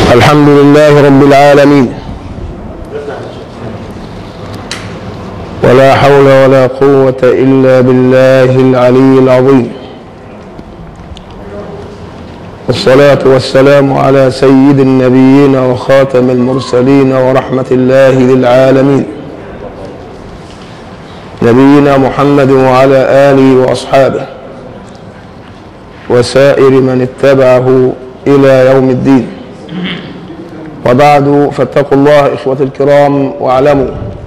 الحمد لله رب العالمين ولا حول ولا قوة إلا بالله العلي العظيم والصلاة والسلام على سيد النبيين وخاتم المرسلين ورحمة الله للعالمين نبينا محمد وعلى آله وأصحابه وسائر من اتبعه إلى يوم الدين وبعد فاتقوا الله إخوة الكرام واعلموا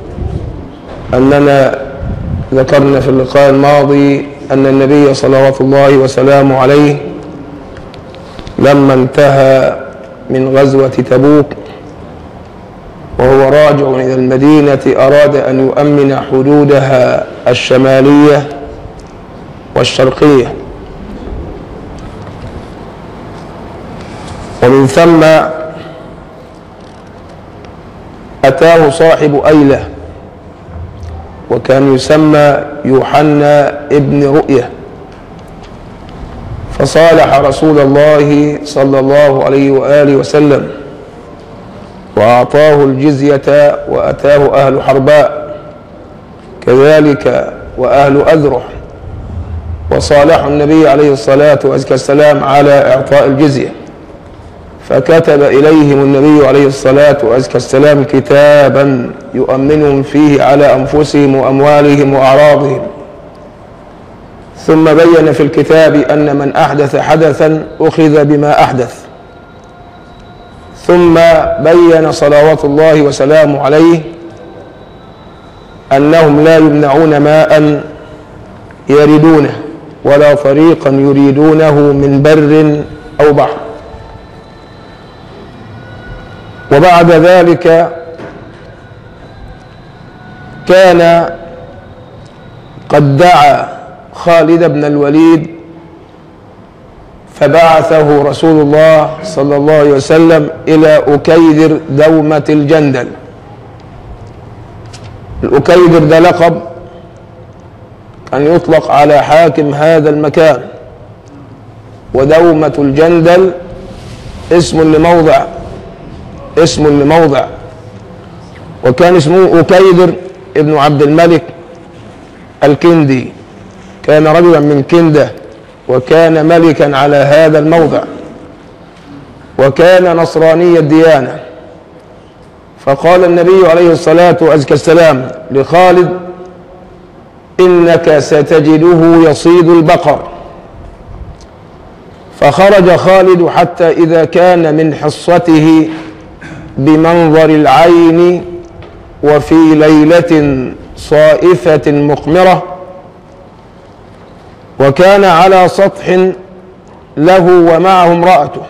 أننا ذكرنا في اللقاء الماضي أن النبي صلوات الله وسلامه عليه لما انتهى من غزوة تبوك وهو راجع إلى المدينة أراد أن يؤمن حدودها الشمالية والشرقية ومن ثم أتاه صاحب أيلة وكان يسمى يوحنا ابن رؤية فصالح رسول الله صلى الله عليه وآله وسلم وأعطاه الجزية وأتاه أهل حرباء كذلك وأهل أذرح وصالحوا النبي عليه الصلاة والسلام على إعطاء الجزية فكتب إليهم النبي عليه الصلاة والسلام كتابا يؤمنهم فيه على أنفسهم وأموالهم وأعراضهم ثم بين في الكتاب أن من أحدث حدثا أخذ بما أحدث ثم بين صلوات الله وسلامه عليه أنهم لا يمنعون ماء يردونه ولا طريقا يريدونه من بر أو بحر وبعد ذلك كان قد دعا خالد بن الوليد فبعثه رسول الله صلى الله عليه وسلم إلى أكيدر دومة الجندل الأكيدر ده لقب كان يطلق على حاكم هذا المكان ودومة الجندل اسم لموضع اسم لموضع وكان اسمه أكيدر ابن عبد الملك الكندي كان رجلا من كندة وكان ملكا على هذا الموضع وكان نصراني الديانة فقال النبي عليه الصلاة والسلام لخالد إنك ستجده يصيد البقر فخرج خالد حتى إذا كان من حصته بمنظر العين وفي ليلة صائفة مقمرة وكان على سطح له ومعه امرأته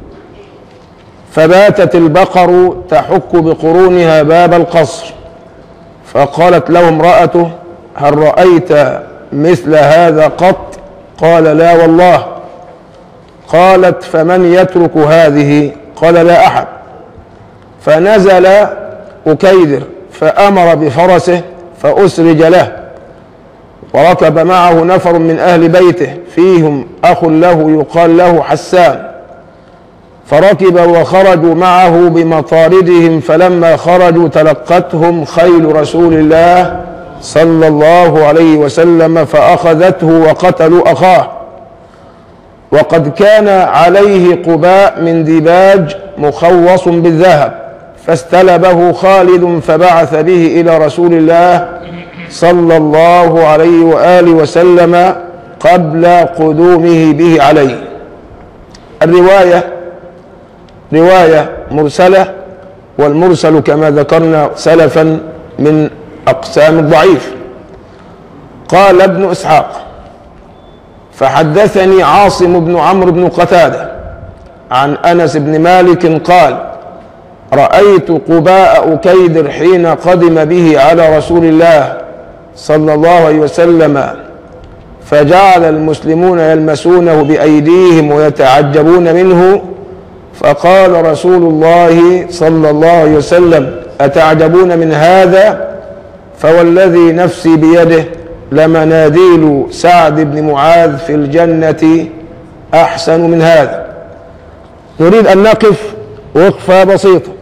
فباتت البقر تحك بقرونها باب القصر فقالت له امرأته هل رأيت مثل هذا قط قال لا والله قالت فمن يترك هذه قال لا أحد فنزل أكيدر فأمر بفرسه فأسرج له وركب معه نفر من أهل بيته فيهم أخ له يقال له حسان فركب وخرجوا معه بمطاردهم فلما خرجوا تلقتهم خيل رسول الله صلى الله عليه وسلم فأخذته وقتلوا أخاه وقد كان عليه قباء من ديباج مخوص بالذهب فاستلبه خالد فبعث به إلى رسول الله صلى الله عليه وآله وسلم قبل قدومه به عليه الرواية رواية مرسلة والمرسل كما ذكرنا سلفا من أقسام الضعيف قال ابن إسحاق فحدثني عاصم بن عمرو بن قتادة عن أنس بن مالك قال رأيت قباء أكيدر حين قدم به على رسول الله صلى الله عليه وسلم فجعل المسلمون يلمسونه بأيديهم ويتعجبون منه فقال رسول الله صلى الله عليه وسلم أتعجبون من هذا فوالذي نفسي بيده لمناديل سعد بن معاذ في الجنة أحسن من هذا نريد أن نقف وقفة بسيطة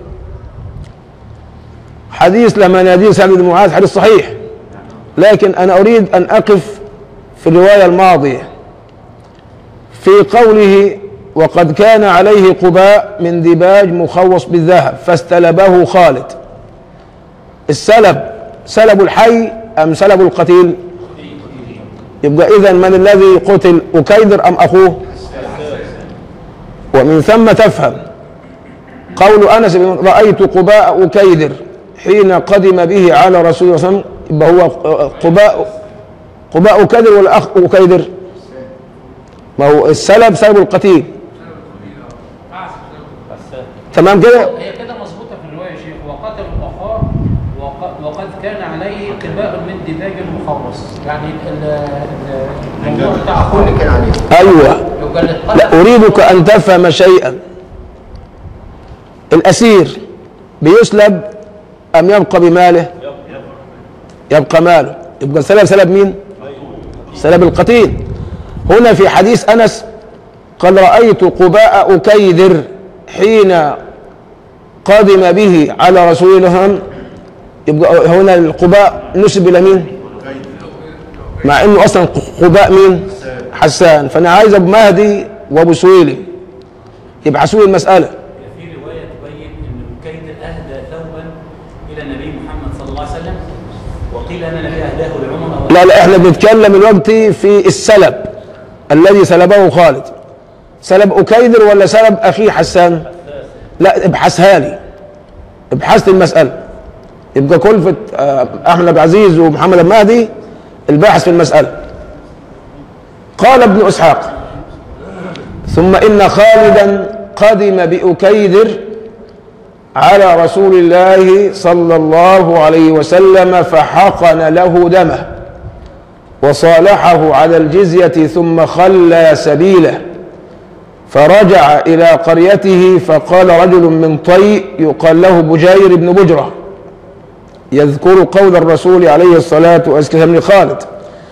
حديث لما ناديه سعد بن معاذ حديث صحيح لكن أنا أريد أن أقف في الرواية الماضية في قوله وقد كان عليه قباء من ديباج مخوص بالذهب فاستلبه خالد السلب سلب الحي أم سلب القتيل يبقى إذا من الذي قتل أكيدر أم أخوه ومن ثم تفهم قول أنس بن رأيت قباء أكيدر حين قدم به على رسول الله صلى الله عليه وسلم يبقى هو قباء قباء أكيدر ولا أخ أكيدر ما هو السلب سلب القتيل تمام كده هي كده مظبوطه في الروايه يا شيخ وقتل اخاه وق- وقد كان عليه قباء من دباج مخرص يعني ال- ال- الموضوع بتاع أخوه اللي كان عليه أيوه يبقى اللي اتقتل لا أريدك أن تفهم شيئا الأسير بيسلب أم يبقى بماله يبقى ماله يبقى سلب سلب مين سلب القتيل هنا في حديث أنس قال رأيت قباء أكيدر حين قدم به على رسول الله صلى الله عليه وسلم يبقى هنا القباء نسب إلى مين مع انه اصلا قباء مين حسان فانا عايز ابو مهدي وابو سويلي يبحثوا لي المساله في رواية تبين أن أكيد أهدى ثوبا إلى النبي محمد صلى الله عليه وسلم وقيل أن النبي أهداه لعمر أو لا لا احنا بنتكلم دلوقتي في السلب الذي سلبه خالد سلب أكيدر ولا سلب أخيه حسان لا ابحثها لي ابحث لي المسألة يبقى كلفة آه، أحمد عبد العزيز ومحمد بن مهدي الباحث في المسألة قال ابن إسحاق ثم إن خالدا قدم بأكيدر على رسول الله صلى الله عليه وسلم فحقن له دمه وصالحه على الجزية ثم خلى سبيله فرجع إلى قريته فقال رجل من طي يقال له بجير بن بجرة يذكر قول الرسول عليه الصلاة والسلام لخالد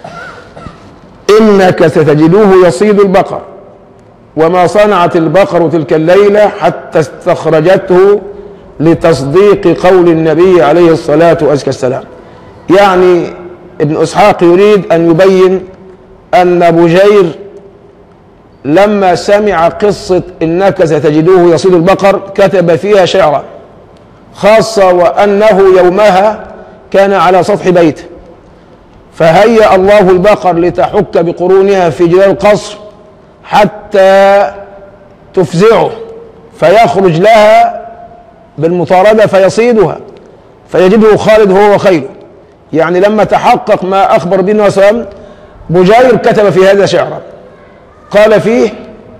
إنك ستجدوه يصيد البقر وما صنعت البقر تلك الليلة حتى استخرجته لتصديق قول النبي عليه الصلاة والسلام يعني ابن إسحاق يريد أن يبين أن بجير لما سمع قصة إنك ستجدوه يصيد البقر كتب فيها شعرا خاصة وأنه يومها كان على سطح بيته فهيأ الله البقر لتحك بقرونها في جدار القصر حتى تفزعه فيخرج لها بالمطاردة فيصيدها فيجده خالد هو وخيله يعني لما تحقق ما أخبر به النبي صلى الله عليه وسلم بجير كتب في هذا شعرا قال فيه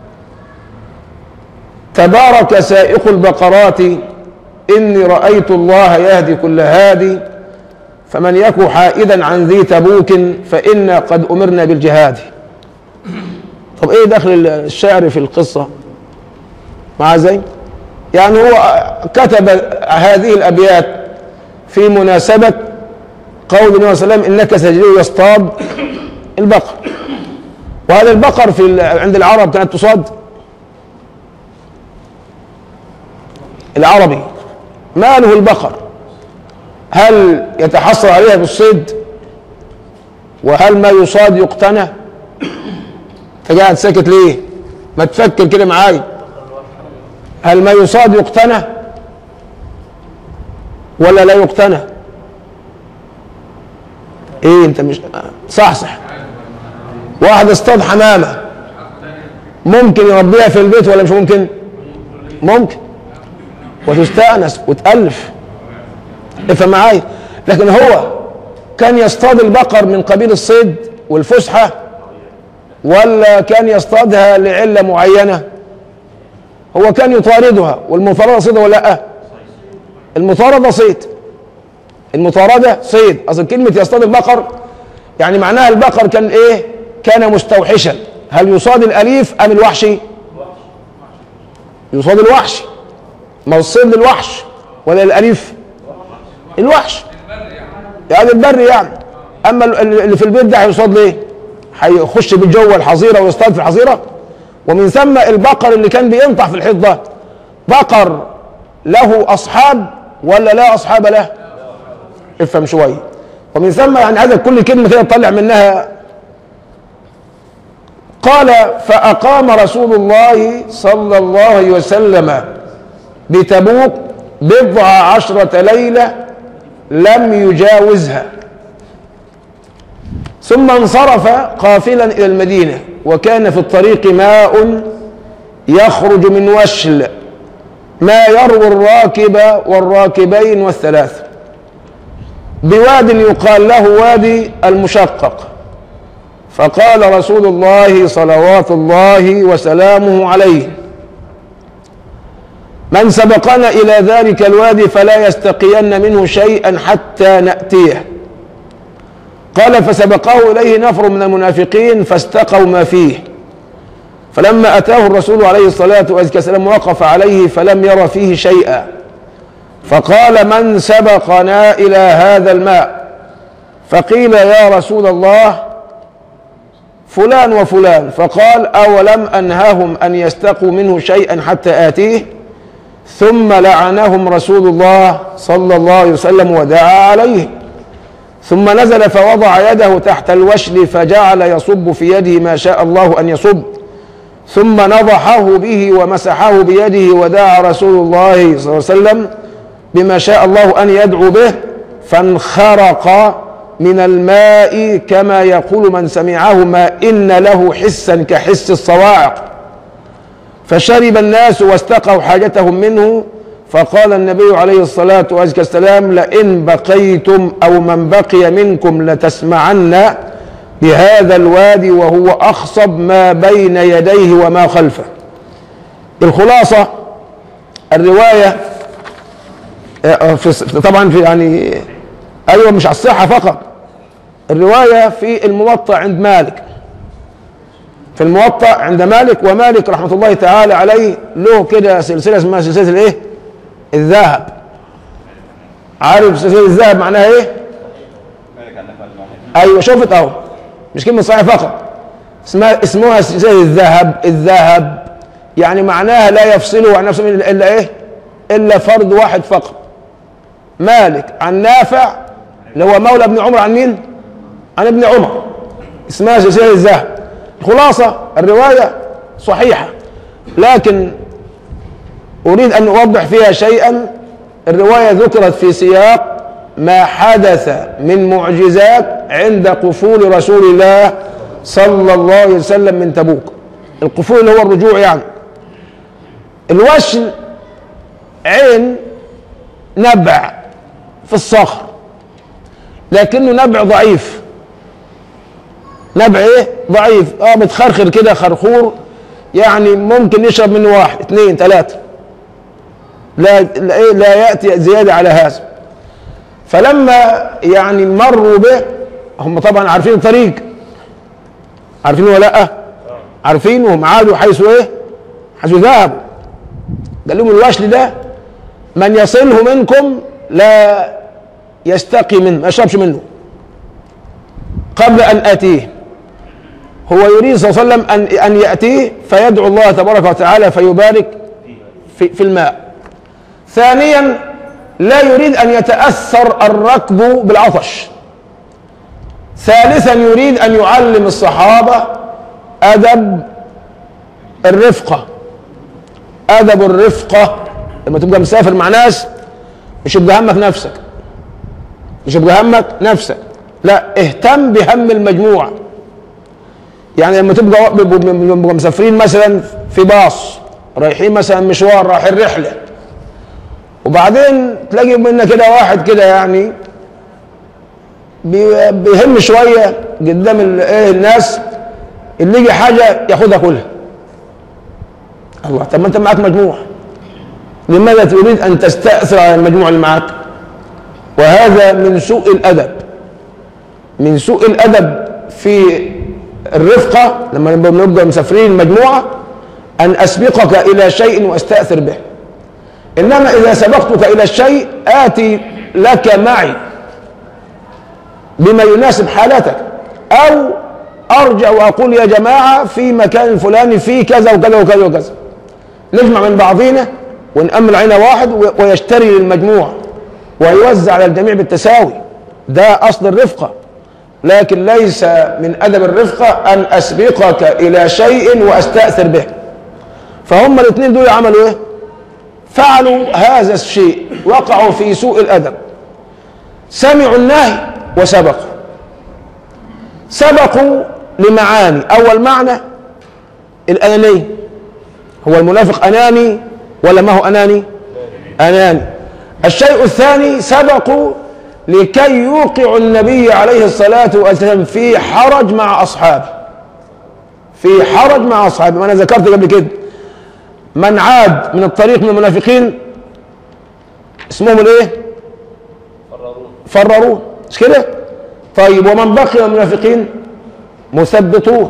تبارك سائق البقرات إني رأيت الله يهدي كل هادي فمن يك حائدا عن ذي تبوك فإنا قد أمرنا بالجهاد طب إيه دخل الشعر في القصة مع زي يعني هو كتب هذه الأبيات في مناسبة قول النبي صلى الله عليه وسلم إنك ستجده يصطاد البقر وهذا البقر في ال- عند العرب كانت تصاد العربي ما له البقر هل يتحصل عليها بالصيد وهل ما يصاد يقتنى انت قاعد ساكت ليه ما تفكر كده معايا هل ما يصاد يقتنى ولا لا يقتنى ايه انت مش صح صح واحد اصطاد حمامه ممكن يربيها في البيت ولا مش ممكن ممكن وتستأنس وتألف افهم معايا لكن هو كان يصطاد البقر من قبيل الصيد والفسحة ولا كان يصطادها لعلة معينة هو كان يطاردها والمطاردة صيد ولا لا المطاردة صيد المطاردة صيد أصل كلمة يصطاد البقر يعني معناها البقر كان إيه كان مستوحشا هل يصاد الأليف أم الوحشي يصاد الوحش ما هو الصيد للوحش ولا الأليف الوحش يعني البر يعني أما ال- اللي في البيت ده هيصاد ليه هيخش بالجو الحظيرة ويصطاد في الحظيرة ومن ثم البقر اللي كان بينطح في الحيط ده بقر له أصحاب ولا لا أصحاب له افهم شوية ومن ثم يعني هذا كل كلمة كده تطلع منها قال فأقام رسول الله صلى الله عليه وسلم بتبوك بضع عشرة ليلة لم يجاوزها ثم انصرف قافلا إلى المدينة وكان في الطريق ماء يخرج من وشل ما يروي الراكب والراكبين والثلاث بواد يقال له وادي المشقق فقال رسول الله صلوات الله وسلامه عليه من سبقنا إلى ذلك الوادي فلا يستقين منه شيئا حتى نأتيه قال فسبقه إليه نفر من المنافقين فاستقوا ما فيه فلما أتاه الرسول عليه الصلاة والسلام وقف عليه فلم ير فيه شيئا فقال من سبقنا إلى هذا الماء فقيل يا رسول الله فلان وفلان فقال أولم أنهاهم أن يستقوا منه شيئا حتى آتيه ثم لعنهم رسول الله صلى الله عليه وسلم ودعا عليه ثم نزل فوضع يده تحت الوشل فجعل يصب في يده ما شاء الله أن يصب ثم نضحه به ومسحه بيده ودعا رسول الله صلى الله عليه وسلم بما شاء الله أن يدعو به فانخرق من الماء كما يقول من سمعه ما إن له حسا كحس الصواعق فشرب الناس واستقوا حاجتهم منه فقال النبي عليه الصلاة والسلام لئن بقيتم أو من بقي منكم لتسمعن بهذا الوادي وهو أخصب ما بين يديه وما خلفه الخلاصة الرواية في طبعا في يعني أيوة مش على الصحة فقط الرواية في الموطأ عند مالك في الموطأ عند مالك ومالك رحمة الله تعالى عليه له كده سلسلة اسمها سلسلة الايه؟ الذهب عارف سلسلة الذهب معناها ايه؟ ايوه شوفت اهو مش كلمة صحيحة فقط اسمها اسمها سلسلة الذهب الذهب يعني معناها لا يفصله عن نفسه الا إلا ايه؟ الا فرد واحد فقط مالك عن نافع اللي هو مولى ابن عمر عن مين؟ عن ابن عمر اسمها سلسلة الذهب خلاصة الرواية صحيحة لكن أريد أن أوضح فيها شيئا الرواية ذكرت في سياق ما حدث من معجزات عند قفول رسول الله صلى الله عليه وسلم من تبوك القفول اللي هو الرجوع يعني الوشل عين نبع في الصخر لكنه نبع ضعيف نبع ايه ضعيف اه بتخرخر كده خرخور يعني ممكن يشرب منه واحد اثنين ثلاثة لا لا, إيه لا يأتي زيادة على هذا فلما يعني مروا به هم طبعا عارفين الطريق عارفين ولا لا عارفين وهم عادوا حيث ايه حيث ذهبوا قال لهم الوشل ده من يصله منكم لا يستقي منه ما يشربش منه قبل ان اتيه هو يريد صلى الله عليه وسلم ان ان ياتيه فيدعو الله تبارك وتعالى فيبارك في, في الماء ثانيا لا يريد ان يتاثر الركب بالعطش ثالثا يريد ان يعلم الصحابه ادب الرفقه ادب الرفقه لما تبقى مسافر مع ناس مش يبقى همك نفسك مش يبقى همك نفسك لا اهتم بهم المجموعه يعني لما تبقى بنبقى مسافرين مثلا في باص رايحين مثلا مشوار رايحين رحله وبعدين تلاقي منا كده واحد كده يعني بي- بيهم شويه قدام ال- ايه الناس اللي يجي حاجه ياخدها كلها الله طب ما انت معاك مجموعه لماذا تريد ان تستاثر على المجموعه اللي معاك وهذا من سوء الادب من سوء الادب في الرفقه لما نبقى نبقى مسافرين مجموعه ان اسبقك الى شيء واستاثر به انما اذا سبقتك الى الشيء اتي لك معي بما يناسب حالتك او ارجع واقول يا جماعه في مكان الفلاني في كذا وكذا وكذا وكذا نجمع من بعضينا ونأمن عينه واحد و- ويشتري للمجموع ويوزع على الجميع بالتساوي ده أصل الرفقة لكن ليس من أدب الرفقة أن أسبقك إلى شيء وأستأثر به فهم الاثنين دول عملوا إيه؟ فعلوا هذا الشيء وقعوا في سوء الأدب سمعوا النهي وسبقوا سبقوا لمعاني أول معنى الأنانية هو المنافق أناني ولا ما هو أناني أناني الشيء الثاني سبقوا لكي يوقع النبي عليه الصلاة والسلام في حرج مع أصحابه في حرج مع أصحابه وأنا ذكرت قبل كده من عاد من الطريق من المنافقين اسمهم الايه فررون مش كده طيب ومن بقي من المنافقين مثبتون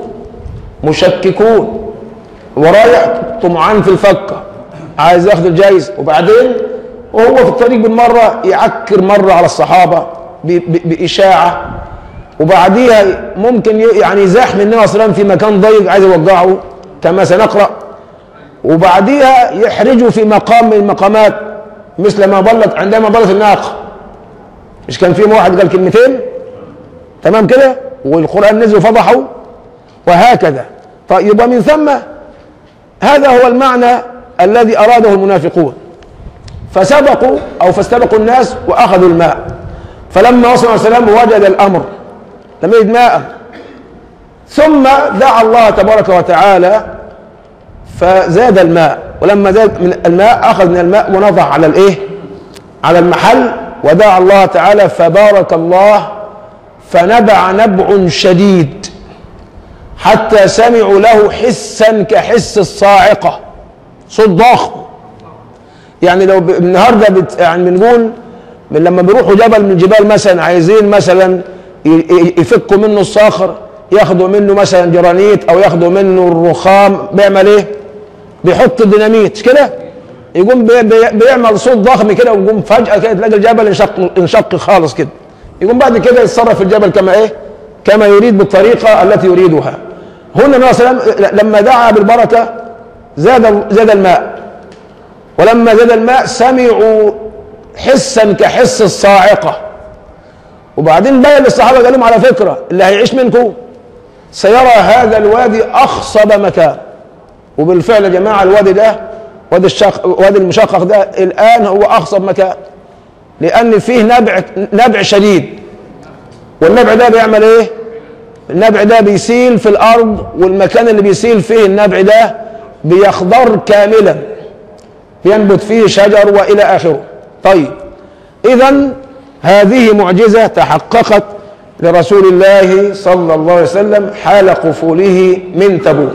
مشككون ورايح طمعان في الفكه عايز ياخد الجايزه وبعدين وهو في الطريق بالمره يعكر مره على الصحابه ب- ب- باشاعه وبعديها ممكن ي- يعني يزاحم النبي صلى الله عليه وسلم في مكان ضيق عايز يوقعه كما سنقرا وبعديها يحرجه في مقام من المقامات مثل ما ضلت عندما ضلت الناقه مش كان فيهم واحد قال كلمتين تمام كده والقران نزل وفضحه وهكذا طيب ومن ثم هذا هو المعنى الذي اراده المنافقون فسبقوا او فاستبقوا الناس واخذوا الماء فلما وصل عليه السلام وجد الامر لم يجد ماء ثم دعا الله تبارك وتعالى فزاد الماء ولما زاد من الماء اخذ من الماء ونضع على الايه على المحل ودعا الله تعالى فبارك الله فنبع نبع شديد حتى سمعوا له حسا كحس الصاعقه صوت ضخم يعني لو ب- النهارده بت يعني بنقول من لما بيروحوا جبل من الجبال مثلا عايزين مثلا ي- ي- يفكوا منه الصخر ياخدوا منه مثلا جرانيت او ياخدوا منه الرخام بيعمل ايه؟ بيحط ديناميت مش كده؟ يقوم بي بي بيعمل صوت ضخم كده ويقوم فجأة كده تلاقي الجبل انشق انشق خالص كده يقوم بعد كده يتصرف الجبل كما ايه؟ كما يريد بالطريقة التي يريدها هنا النبي صلى الله عليه وسلم لما دعا بالبركة زاد زاد الماء ولما زاد الماء سمعوا حسا كحس الصاعقة وبعدين بين للصحابة قال لهم على فكرة اللي هيعيش منكم سيرى هذا الوادي أخصب مكان وبالفعل يا جماعة الوادي ده وادي الشق وادي المشقق ده الآن هو أخصب مكان لأن فيه نبع نبع شديد والنبع ده بيعمل إيه؟ النبع ده بيسيل في الأرض والمكان اللي بيسيل فيه النبع ده بيخضر كاملا ينبت فيه شجر والى اخره طيب اذا هذه معجزه تحققت لرسول الله صلى الله عليه وسلم حال قفوله من تبوك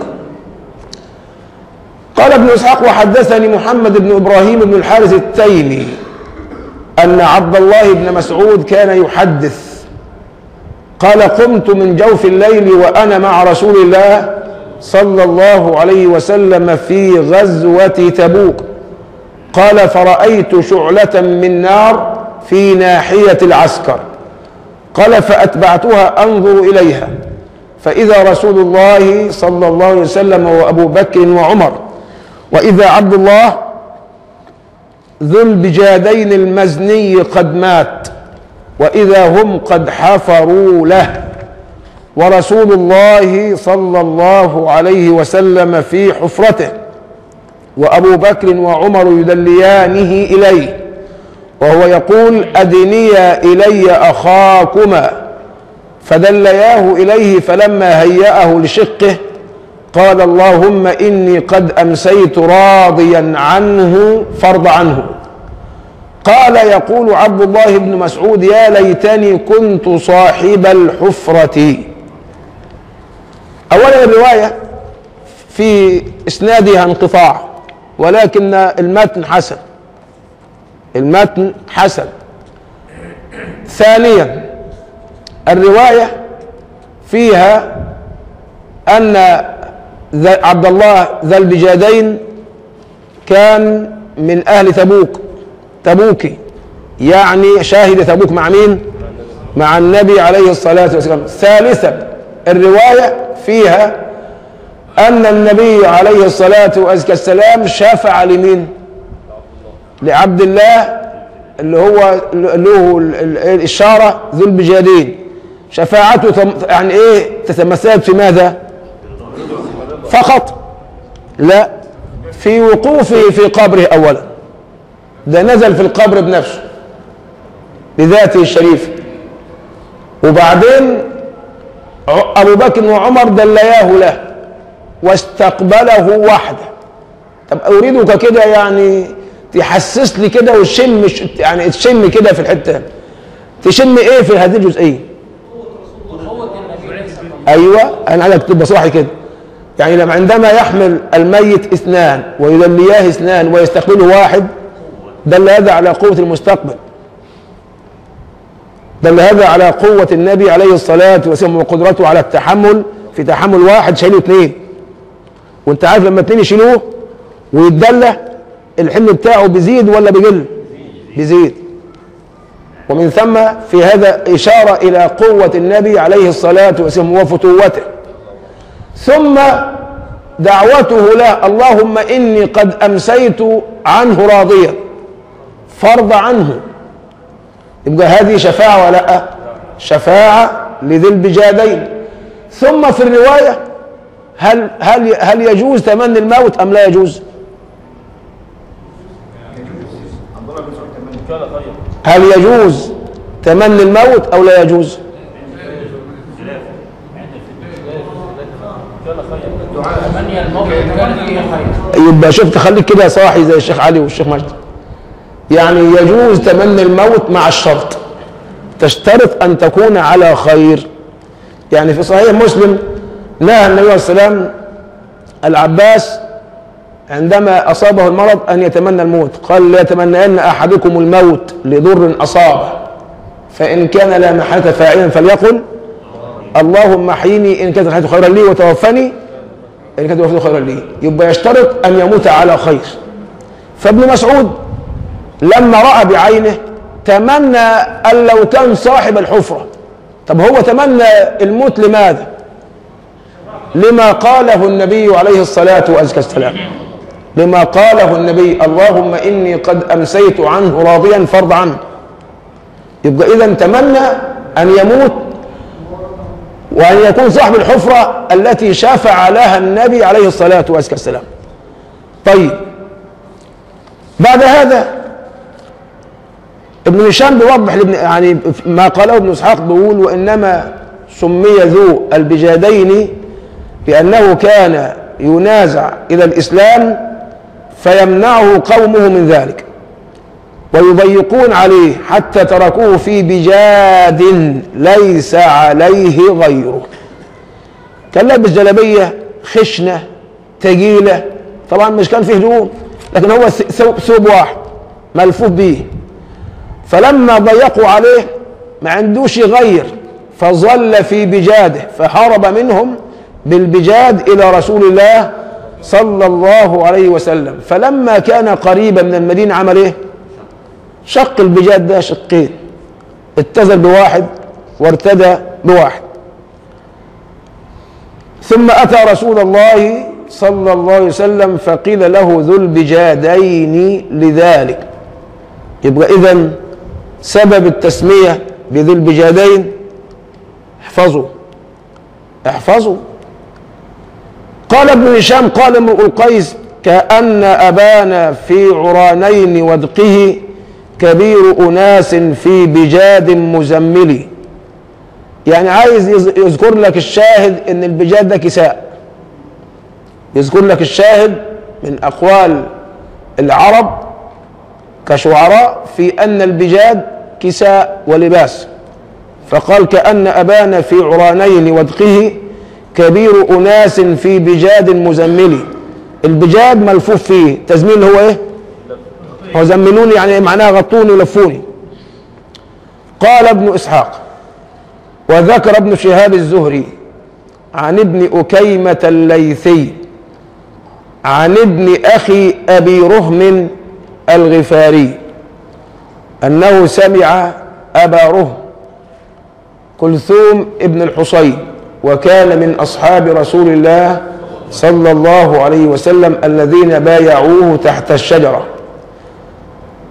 قال ابن اسحاق وحدثني محمد بن ابراهيم بن الحارث التيمي ان عبد الله بن مسعود كان يحدث قال قمت من جوف الليل وانا مع رسول الله صلى الله عليه وسلم في غزوه تبوك قال فرأيت شعلة من نار في ناحية العسكر قال فأتبعتها أنظر إليها فإذا رسول الله صلى الله عليه وسلم وأبو بكر وعمر وإذا عبد الله ذو البجادين المزني قد مات وإذا هم قد حفروا له ورسول الله صلى الله عليه وسلم في حفرته وأبو بكر وعمر يدليانه إليه وهو يقول أدنيا إلي أخاكما فدلياه إليه فلما هيأه لشقه قال اللهم إني قد أمسيت راضيا عنه فرض عنه قال يقول عبد الله بن مسعود يا ليتني كنت صاحب الحفرة أولا الرواية في إسنادها انقطاع ولكن المتن حسن المتن حسن ثانيا الرواية فيها أن ذا- عبد الله ذا البجادين كان من أهل تبوك تبوكي يعني شاهد تبوك مع مين؟ مع النبي عليه الصلاة والسلام ثالثا الرواية فيها أن النبي عليه الصلاة والسلام شفع لمين؟ لعبد الله اللي هو له ال- ال- الإشارة ذو البجادين شفاعته تم- يعني إيه تتمثل في ماذا فقط لا في وقوفه في قبره أولا ده نزل في القبر بنفسه بذاته الشريفة وبعدين ع- أبو بكر وعمر دلياه له واستقبله وحده طب أريدك كده يعني تحسس لي كده وتشم ش- يعني تشم كده في الحتة تشم إيه في هذه الجزئية قوة النبي عليه الصلاة والسلام أيوة أنا عايزك تبقى صاحي كده يعني لما عندما يحمل الميت اثنان ويدلياه اثنان ويستقبله واحد دل هذا على قوة المستقبل دل هذا على قوة النبي عليه الصلاة والسلام وقدرته على التحمل في تحمل واحد شايله اثنين وانت عارف لما اثنين يشيلوه ويتدلى الحمل بتاعه بيزيد ولا بيقل؟ بيزيد ومن ثم في هذا إشارة إلى قوة النبي عليه الصلاة والسلام وفتوته ثم دعوته له اللهم إني قد أمسيت عنه راضيا فرض عنه يبقى هذه شفاعة ولا لا شفاعة لذي البجادين ثم في الرواية هل هل هل يجوز تمني الموت أم لا يجوز؟ هل يجوز تمني الموت أو لا يجوز؟ تمني الموت كان فيه خير يبقى شفت خليك كده صاحي زي الشيخ علي والشيخ مجدي يعني يجوز تمني الموت مع الشرط تشترط أن تكون على خير يعني في صحيح مسلم نهى النبي عليه السلام العباس عندما أصابه المرض أن يتمنى الموت قال لا يتمنين أحدكم الموت لضر أصابه فإن كان لا محالة فاعلا فليقل اللهم احيني إن كانت الحياة خيرا لي وتوفني إن كانت الوفاة خيرا لي يبقى يشترط أن يموت على خير فابن مسعود لما رأى بعينه تمنى أن لو كان صاحب الحفرة طب هو تمنى الموت لماذا لما قاله النبي عليه الصلاة والسلام لما قاله النبي اللهم إني قد أمسيت عنه راضيا فرض عنه يبقى إذا تمنى أن يموت وأن يكون صاحب الحفرة التي شفع لها النبي عليه الصلاة والسلام طيب بعد هذا ابن هشام بيوضح لابن يعني ما قاله ابن اسحاق بيقول وانما سمي ذو البجادين لانه كان ينازع الى الاسلام فيمنعه قومه من ذلك ويضيقون عليه حتى تركوه في بجاد ليس عليه غيره كان لابس جلبيه خشنه ثقيله طبعا مش كان فيه هدوم لكن هو ثوب ثوب واحد ملفوف به فلما ضيقوا عليه ما عندوش يغير فظل في بجاده فهرب منهم بالبجاد الى رسول الله صلى الله عليه وسلم فلما كان قريبا من المدينه عمل ايه؟ شق البجاد ده شقين اتزل بواحد وارتدى بواحد ثم اتى رسول الله صلى الله عليه وسلم فقيل له ذو البجادين لذلك يبقى اذا سبب التسميه بذي البجادين احفظوا احفظوا قال ابن هشام قال امرؤ القيس كأن أبانا في عرانين ودقه كبير أناس في بجاد مزمل يعني عايز يز- يذكر لك الشاهد ان البجاد ده كساء يذكر لك الشاهد من أقوال العرب كشعراء في أن البجاد كساء ولباس فقال كأن أبانا في عرانين ودقه كبير أناس في بجاد مزمل البجاد ملفوف فيه تزميل هو إيه هو زملوني يعني معناها غطوني ولفوني قال ابن إسحاق وذكر ابن شهاب الزهري عن ابن أكيمة الليثي عن ابن أخي أبي رهم الغفاري أنه سمع أبا رهم كلثوم ابن الحصين وكان من أصحاب رسول الله صلى الله عليه وسلم الذين بايعوه تحت الشجرة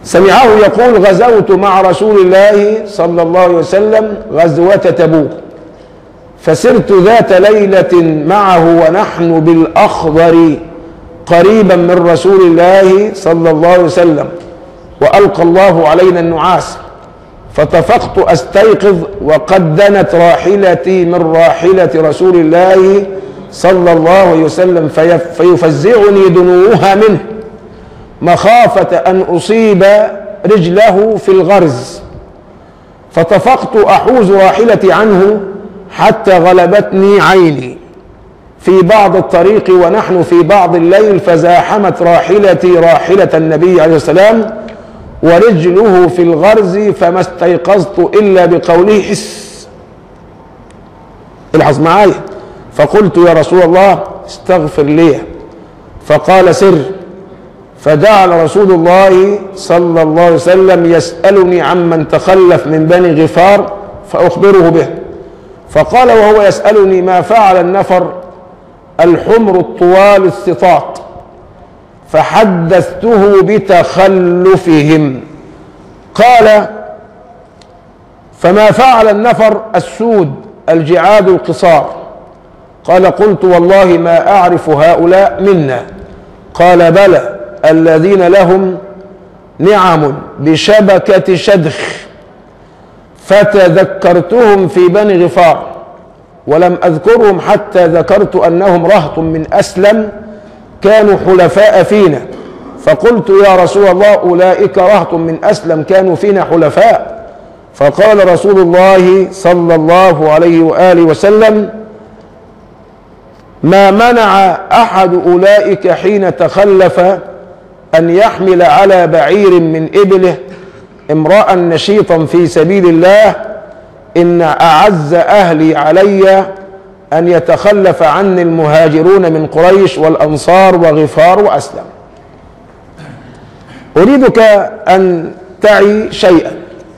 سمعه يقول غزوت مع رسول الله صلى الله عليه وسلم غزوة تبوك فسرت ذات ليلة معه ونحن بالأخضر قريبا من رسول الله صلى الله عليه وسلم وألقى الله علينا النعاس فطفقت أستيقظ وقد دنت راحلتي من راحلة رسول الله صلى الله عليه وسلم فيف- فيفزعني دنوها منه مخافة أن أصيب رجله في الغرز فطفقت أحوز راحلتي عنه حتى غلبتني عيني في بعض الطريق ونحن في بعض الليل فزاحمت راحلتي راحلة النبي عليه السلام ورجله في الغرز فما استيقظت إلا بقوله حس الحظ معايا فقلت يا رسول الله استغفر لي فقال سر فجعل رسول الله صلى الله عليه وسلم يسألني عمن تخلف من بني غفار فأخبره به فقال وهو يسألني ما فعل النفر الحمر الطوال السطاط فحدثته بتخلفهم قال فما فعل النفر السود الجعاد القصار قال قلت والله ما أعرف هؤلاء منا قال بلى الذين لهم نعم بشبكة شدخ فتذكرتهم في بني غفار ولم أذكرهم حتى ذكرت أنهم رهط من أسلم كانوا حلفاء فينا فقلت يا رسول الله أولئك رهط من أسلم كانوا فينا حلفاء فقال رسول الله صلى الله عليه وآله وسلم ما منع أحد أولئك حين تخلف أن يحمل على بعير من إبله امرأ نشيطا في سبيل الله إن أعز أهلي علي أن يتخلف عني المهاجرون من قريش والأنصار وغفار وأسلم أريدك أن تعي شيئا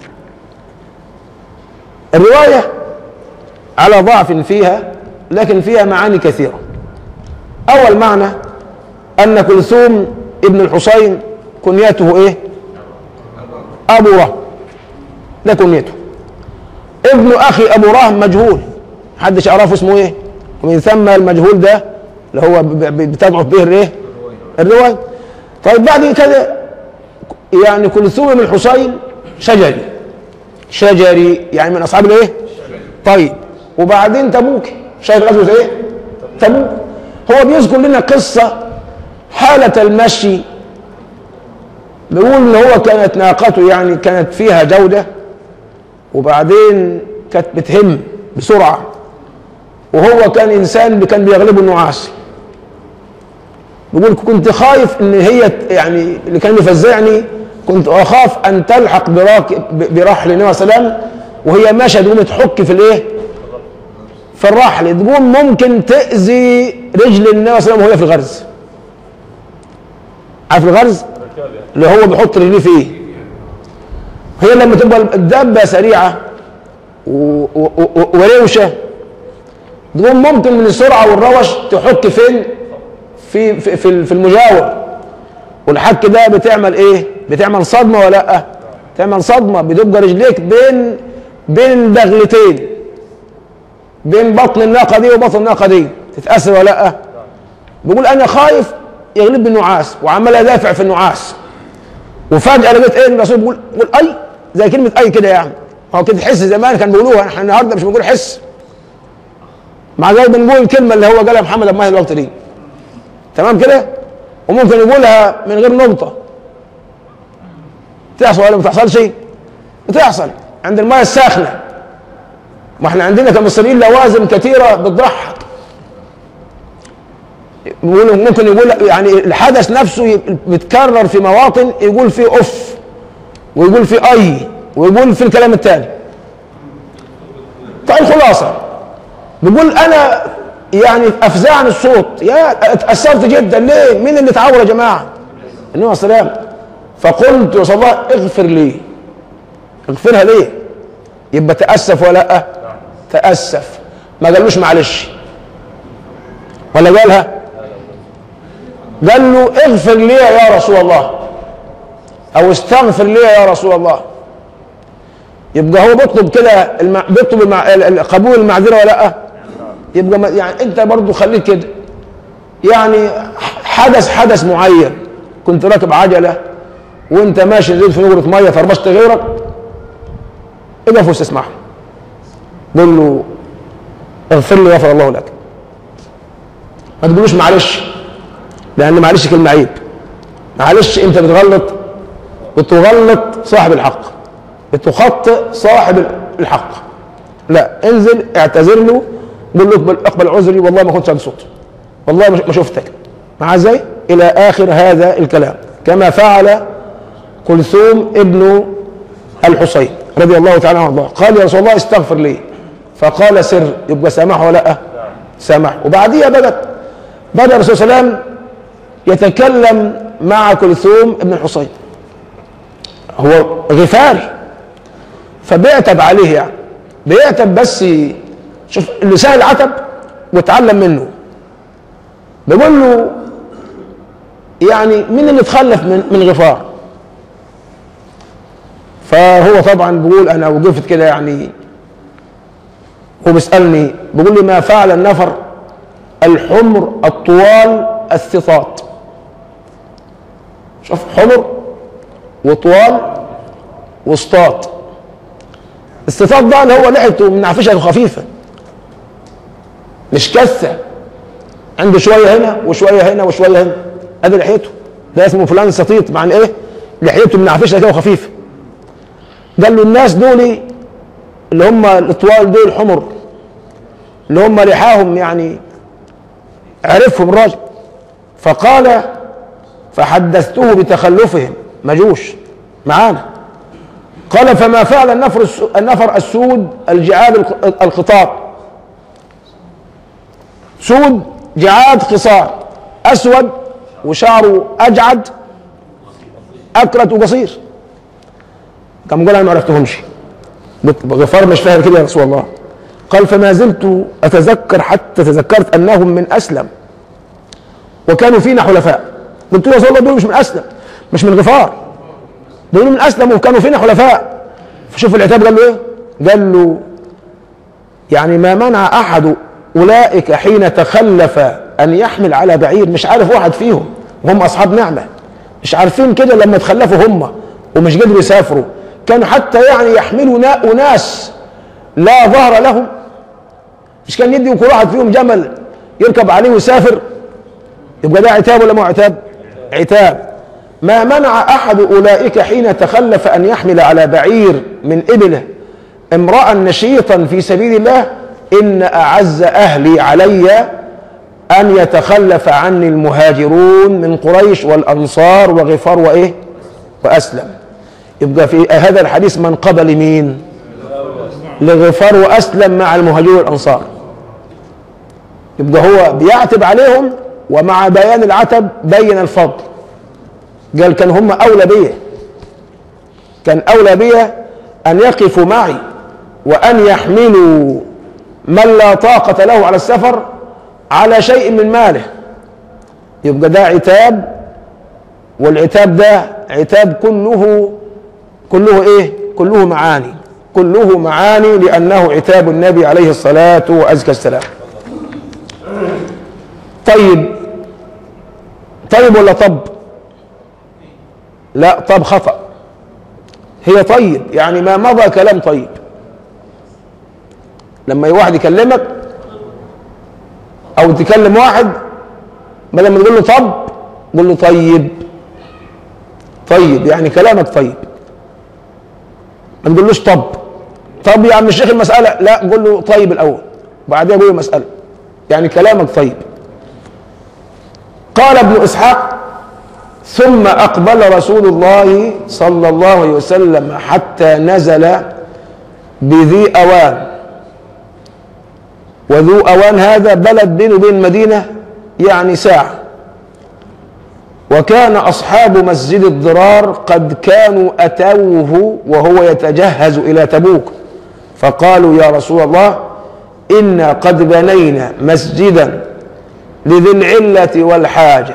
الرواية على ضعف فيها لكن فيها معاني كثيرة أول معنى أن كلثوم ابن الحسين كنيته إيه أبو رهم ده كنيته ابن أخي أبو رهم مجهول محدش يعرفه اسمه إيه ومن ثم المجهول ده اللي هو ب- ب- بتضعف به الإيه الرواية طيب بعد كده يعني كلثوم بن الحسين شجري شجري يعني من أصحاب الإيه طيب وبعدين تبوك شايف غزوة ايه تبوك هو بيذكر لنا قصة حالة المشي بيقول ان هو كانت ناقته يعني كانت فيها جودة وبعدين كانت بتهم بسرعة وهو كان انسان كان بيغلبه النعاس بيقول كنت خايف ان هي يعني اللي كان يفزعني كنت اخاف ان تلحق براك برحل النبي صلى الله عليه وسلم وهي ماشيه تقوم تحك في الايه؟ في الرحل تقوم ممكن تأذي رجل النبي صلى الله عليه وسلم وهي في الغرز عارف الغرز اللي هو بيحط رجليه فيه هي لما تبقى الدابة سريعة و- و- و- وروشة تقوم ممكن من السرعة والروش تحك فين في في في في المجاور والحك ده بتعمل ايه بتعمل صدمة ولا لا تعمل صدمة بتبقى رجليك بين بين دغلتين بين بطن الناقه دي وبطن الناقه دي تتاثر ولا لا بيقول انا خايف يغلب النعاس وعمال ادافع في النعاس وفجاه لقيت ايه الرسول بيقول بيقول اي زي كلمه اي كده يعني هو كده حس زمان كان بيقولوها احنا النهارده مش بنقول حس مع ذلك بنقول الكلمه اللي هو قالها محمد لما الوقت دي تمام كده وممكن يقولها من غير نقطه تحصل ولا ما تحصلش بتحصل عند الميه الساخنه ما احنا عندنا كمصريين لوازم كثيره بتضحك يقولوا ممكن يقول يعني الحدث نفسه ي- بيتكرر في مواطن يقول فيه اف ويقول فيه اي ويقول في الكلام الثاني طيب الخلاصه بيقول انا يعني افزعني الصوت يا اتاثرت جدا ليه؟ مين اللي اتعور يا جماعه؟ النبي صلى الله عليه وسلم فقلت يا صلى الله اغفر لي اغفرها ليه؟ يبقى تأسف ولا لا؟ تأسف ما قالوش معلش ولا قالها؟ قال له اغفر لي يا رسول الله او استغفر لي يا رسول الله يبقى هو بيطلب كده الم... بيطلب المع... ال- ال- قبول المعذره ولا لا يبقى ما... يعني انت برضو خليك كده يعني حدث حدث معين كنت راكب عجله وانت ماشي نزلت في نقره ميه فرمشت غيرك اقف واستسمعه قول له اغفر لي غفر الله لك ما تقولوش معلش لان معلش كلمه عيب معلش انت بتغلط بتغلط صاحب الحق بتخطئ صاحب الحق لا انزل اعتذر له قول له اقبل, اقبل عذري والله ما كنتش عند صوت والله ما ما شفتك مع ازاي الى اخر هذا الكلام كما فعل كلثوم ابن الحسين رضي الله تعالى عنه وارضاه قال يا رسول الله استغفر لي فقال سر يبقى سامحه ولا لا سامح وبعديها بدأ بدأ الرسول صلى الله عليه وسلم يتكلم مع كلثوم ابن الحسين هو غفاري فبيعتب عليه يعني بيعتب بس شوف اللسان العتب واتعلم منه بيقول له يعني مين اللي تخلف من من غفار فهو طبعا بيقول انا وقفت كده يعني هو بيسالني بيقول لي ما فعل النفر الحمر الطوال الثطات شوف حمر وطوال وسطاط الصفات ده اللي هو لحيته من عفشه خفيفه مش كثه عنده شويه هنا وشويه هنا وشويه هنا ادي لحيته ده اسمه فلان سطيط معنى ايه لحيته من عفشه كده وخفيفه قال له الناس دول اللي هم الطوال دول حمر اللي هم لحاهم يعني عرفهم الراجل فقال فحدثته بتخلفهم مجوش معانا قال فما فعل النفر الس- النفر السود الجعاد الق- القطار سود جعاد قصار اسود وشعره اجعد اكرت وقصير كم قال انا ما عرفتهمش قلت غفار مش فاهم كده يا رسول الله قال فما زلت اتذكر حتى تذكرت انهم من اسلم وكانوا فينا حلفاء قلت له يا رسول الله دول مش من اسلم مش من غفار دول من اسلم وكانوا فينا حلفاء فشوف العتاب قال له ايه قال له يعني ما منع احد اولئك حين تخلف ان يحمل على بعير مش عارف واحد فيهم وهم اصحاب نعمه مش عارفين كده لما تخلفوا هم ومش قدروا يسافروا كانوا حتى يعني يحملوا نا- اناس لا ظهر لهم مش كان يدي كل واحد فيهم جمل يركب عليه ويسافر يبقى ده عتاب ولا مو عتاب عتاب ما منع احد اولئك حين تخلف ان يحمل على بعير من ابله امرا نشيطا في سبيل الله ان اعز اهلي علي ان يتخلف عني المهاجرون من قريش والانصار وغفار وايه واسلم يبقى في هذا الحديث من قبل مين لغفار واسلم مع المهاجرين والانصار يبقى هو بيعتب عليهم ومع بيان العتب بين الفضل قال كان هم اولى بيا كان اولى بيا ان يقفوا معي وان يحملوا من لا طاقه له على السفر على شيء من ماله يبقى ده عتاب والعتاب ده عتاب كله كله ايه كله معاني كله معاني لانه عتاب النبي عليه الصلاه وازكى السلام طيب طيب ولا طب لا طب خطأ هي طيب يعني ما مضى كلام طيب لما واحد يكلمك او تكلم واحد بدل ما تقول له طب قول له طيب طيب يعني كلامك طيب ما تقولوش طب طب يا عم الشيخ المسألة لا قول له طيب الأول وبعدين قول له المسألة يعني كلامك طيب قال ابن إسحاق ثم أقبل رسول الله صلى الله عليه وسلم حتى نزل بذي أوان وذو أوان هذا بلد بينه وبين المدينة يعني ساعة وكان أصحاب مسجد الضرار قد كانوا أتوه وهو يتجهز إلى تبوك فقالوا يا رسول الله إنا قد بنينا مسجدا لذي العلة والحاجة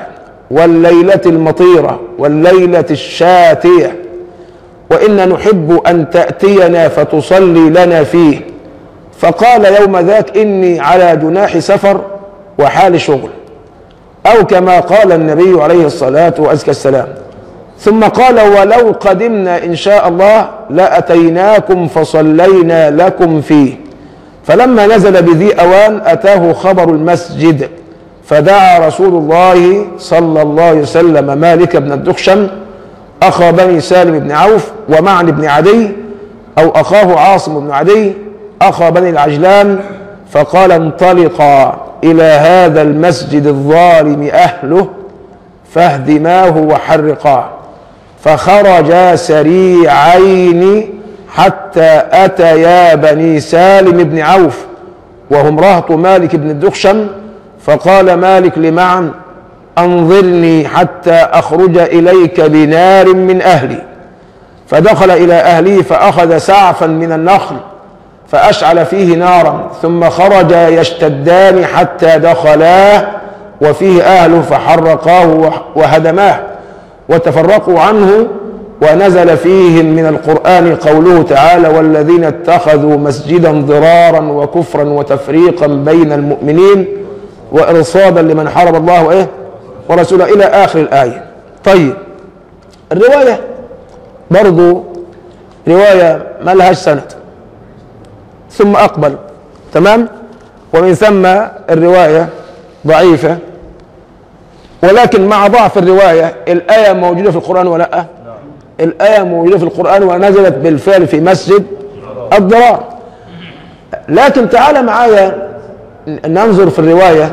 والليلة المطيرة والليلة الشاتية وإنا نحب أن تأتينا فتصلي لنا فيه فقال يوم ذاك إني على جناح سفر وحال شغل أو كما قال النبي عليه الصلاة وأزكى السلام ثم قال ولو قدمنا إن شاء الله لأتيناكم فصلينا لكم فيه فلما نزل بذي أوان أتاه خبر المسجد فدعا رسول الله صلى الله عليه وسلم مالك بن الدخشم أخا بني سالم بن عوف ومعن بن عدي أو أخاه عاصم بن عدي أخا بني العجلان فقال انطلقا إلى هذا المسجد الظالم أهله فاهدماه وحرقاه فخرجا سريعين حتى أتيا بني سالم بن عوف وهم رهط مالك بن الدخشم فقال مالك لمعن أنظرني حتى أخرج إليك بنار من أهلي فدخل إلى أهله فأخذ سعفا من النخل فأشعل فيه نارا ثم خرج يشتدان حتى دخلاه وفيه أهله فحرقاه وهدماه وتفرقوا عنه ونزل فيهم من القرآن قوله تعالى والذين اتخذوا مسجدا ضرارا وكفرا وتفريقا بين المؤمنين وإرصادا لمن حارب الله وإيه ورسوله إلى آخر الآية طيب الرواية برضو رواية ما لهاش سند ثم أقبل تمام ومن ثم الرواية ضعيفة ولكن مع ضعف الرواية الآية موجودة في القرآن ولا لا الآية موجودة في القرآن ونزلت بالفعل في مسجد الضرار لكن تعال معايا ننظر في الرواية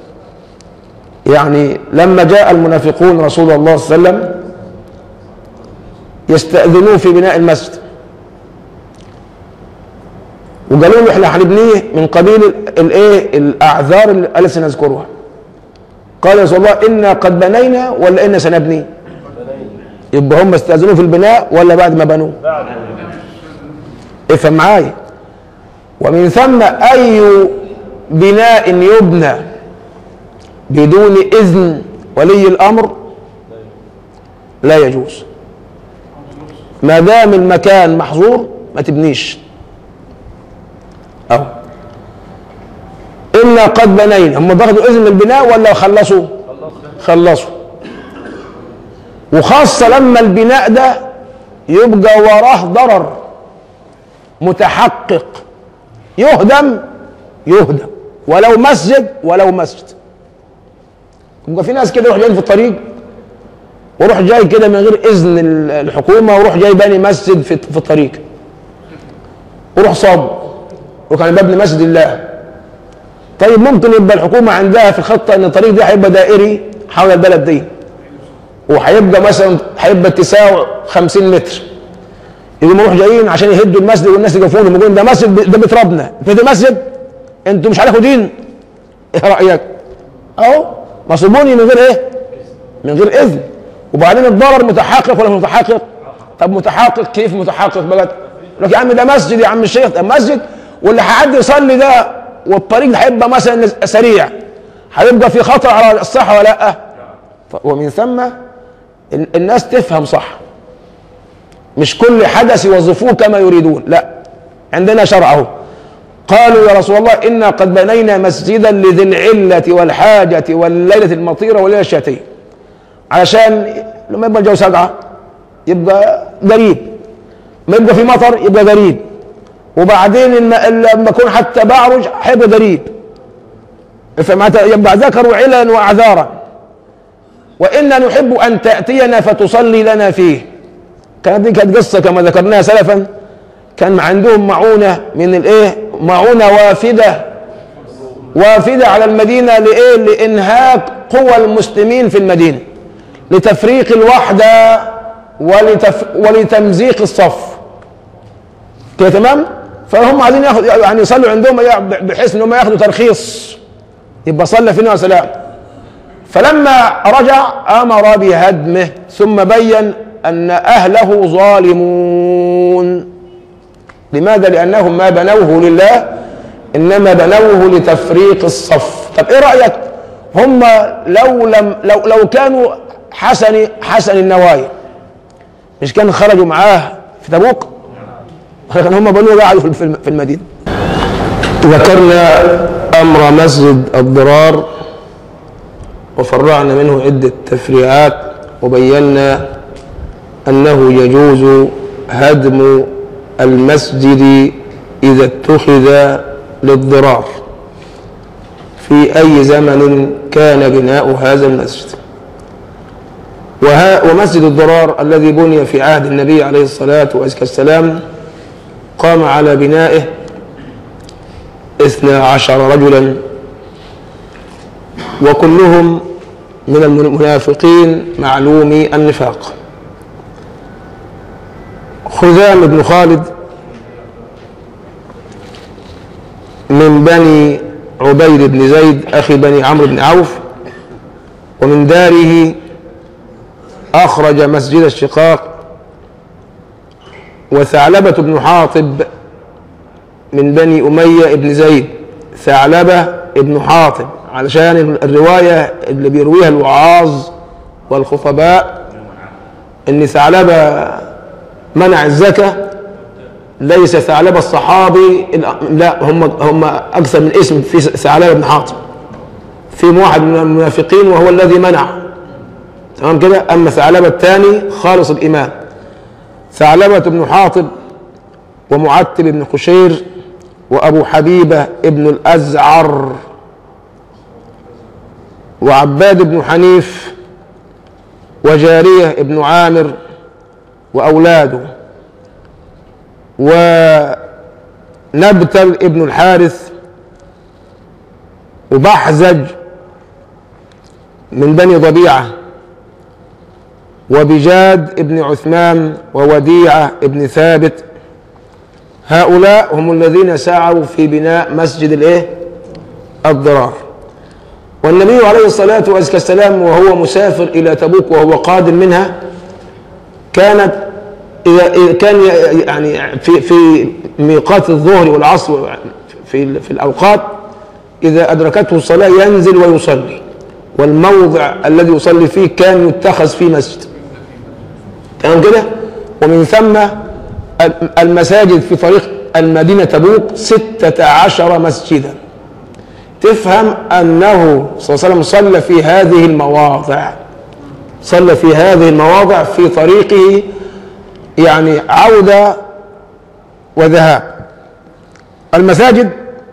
يعني لما جاء المنافقون رسول الله صلى الله عليه وسلم يستأذنوه في بناء المسجد وقالوا له احنا هنبنيه من قبيل الايه الاعذار التي سنذكرها قال يا رسول الله انا قد بنينا ولا انا سنبني يبقى هم استاذنوا في البناء ولا بعد ما بنوه افهم معايا ومن ثم اي بناء يبنى بدون اذن ولي الامر لا يجوز ما دام المكان محظور ما تبنيش أو إنا قد بنينا هم باخدوا إذن البناء ولا خلصوا خلصوا وخاصة لما البناء ده يبقى وراه ضرر متحقق يهدم يهدم ولو مسجد ولو مسجد يبقى في ناس كده يروح جاي في الطريق ويروح جاي كده من غير اذن الحكومه ويروح جاي باني مسجد في, في الطريق ويروح صاب وكان مبني مسجد الله طيب ممكن يبقى الحكومه عندها في الخطه ان الطريق ده هيبقى دائري حول البلد دي وهيبقى مثلا هيبقى اتساعه 50 متر يقوموا يروحوا جايين عشان يهدوا المسجد والناس يقفون يقولون ده مسجد ده بيت ربنا ده مسجد انتوا مش عليكم دين ايه رايك؟ اهو مصيبوني من غير ايه؟ من غير اذن وبعدين الضرر متحقق ولا مش متحقق؟ طب متحقق كيف متحقق بقى؟ يقول لك يا عم ده مسجد يا عم الشيخ ده مسجد واللي هيعدي يصلي ده والطريق ده هيبقى مثلا سريع هيبقى في خطر على الصحه ولا لا؟ ومن ثم الناس تفهم صح مش كل حدث يوظفوه كما يريدون لا عندنا شرعه قالوا يا رسول الله إنا قد بنينا مسجدا لذي العلة والحاجة والليلة المطيرة والليلة الشاتية علشان لما يبقى الجو سقعة يبقى قريب ما يبقى في مطر يبقى قريب وبعدين لما يكون حتى بعرج هيبقى قريب يبقى ذكروا علا واعذارا وانا نحب ان تاتينا فتصلي لنا فيه كانت دي كانت قصه كما ذكرناها سلفا كان عندهم معونه من الايه معونه وافده وافده على المدينه لايه لانهاك قوى المسلمين في المدينه لتفريق الوحده ولتف ولتمزيق الصف كده تمام فهم عايزين ياخد يعني يصلوا عندهم بحيث انهم ياخدوا ترخيص يبقى صلى فينا وسلام فلما رجع امر بهدمه ثم بين ان اهله ظالمون لماذا لانهم ما بنوه لله انما بنوه لتفريق الصف طب ايه رايك هم لو لم لو لو كانوا حسن حسن النوايا مش كان خرجوا معاه في تبوك لكن هم بنوا قعدوا في- في في المدينه ذكرنا امر مسجد الضرار وفرعنا منه عده تفريعات وبينا انه يجوز هدم المسجد اذا اتخذ للضرار في اي زمن كان بناء هذا المسجد وها ومسجد الضرار الذي بني في عهد النبي عليه الصلاة والسلام قام على بنائه اثنا عشر رجلا وكلهم من المنافقين معلومي النفاق خذام بن خالد من بني عبيد بن زيد أخي بني عمرو بن عوف ومن داره أخرج مسجد الشقاق وثعلبة بن حاطب من بني أمية بن زيد ثعلبة بن حاطب علشان الرواية اللي بيرويها الوعاظ والخطباء إن ثعلبة منع الزكاة ليس ثعلبة الصحابي لا هم هم أكثر من اسم في ثعلبة بن حاطب في واحد من المنافقين وهو الذي منع تمام كده اما ثعلبه الثاني خالص الايمان ثعلبه بن حاطب ومعتب بن قشير وابو حبيبه ابن الازعر وعباد بن حنيف وجاريه ابن عامر واولاده ونبتل ابن الحارث وبحزج من بني ضبيعه وبجاد ابن عثمان ووديعة ابن ثابت هؤلاء هم الذين سعوا في بناء مسجد الايه الضرار والنبي عليه الصلاة والسلام وهو مسافر إلى تبوك وهو قادم منها كانت إذا إذا كان يعني في في ميقات الظهر والعصر في في الأوقات إذا أدركته الصلاة ينزل ويصلي والموضع الذي يصلي فيه كان يتخذ فيه مسجد تمام كده ومن ثم المساجد في طريق المدينة تبوك ستة عشر مسجدا تفهم أنه صلى الله عليه وسلم صلى في هذه المواضع صلى في هذه المواضع في طريقه يعني عودة وذهاب المساجد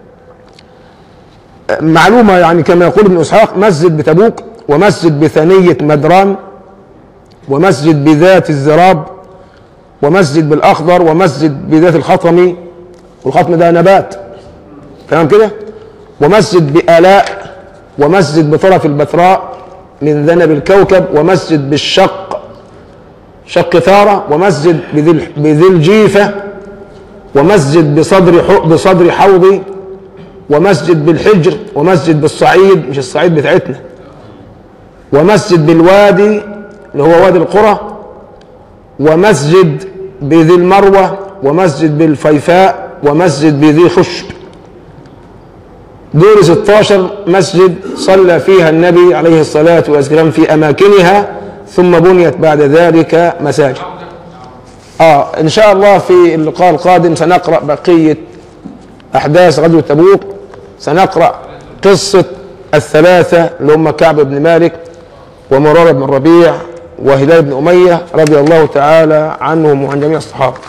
معلومة يعني كما يقول ابن إسحاق مسجد بتبوك ومسجد بثنية مدران ومسجد بذات الزراب ومسجد بالأخضر ومسجد بذات الخطمي والخطم ده نبات تمام كده ومسجد بآلاء ومسجد بطرف البتراء من ذنب الكوكب ومسجد بالشق شق ثارة ومسجد بذي بذي الجيفة ومسجد بصدر بصدر حوضي ومسجد بالحجر ومسجد بالصعيد مش الصعيد بتاعتنا ومسجد بالوادي اللي هو وادي القرى ومسجد بذي المروة ومسجد بالفيفاء ومسجد بذي خشب دول 16 مسجد صلى فيها النبي عليه الصلاة والسلام في أماكنها ثم بنيت بعد ذلك مساجد آه إن شاء الله في اللقاء القادم سنقرأ بقية أحداث غزوة تبوك سنقرأ قصة الثلاثة اللي هم كعب بن مالك ومرارة بن الربيع وهلال بن أمية رضي الله تعالى عنهم وعن جميع الصحابة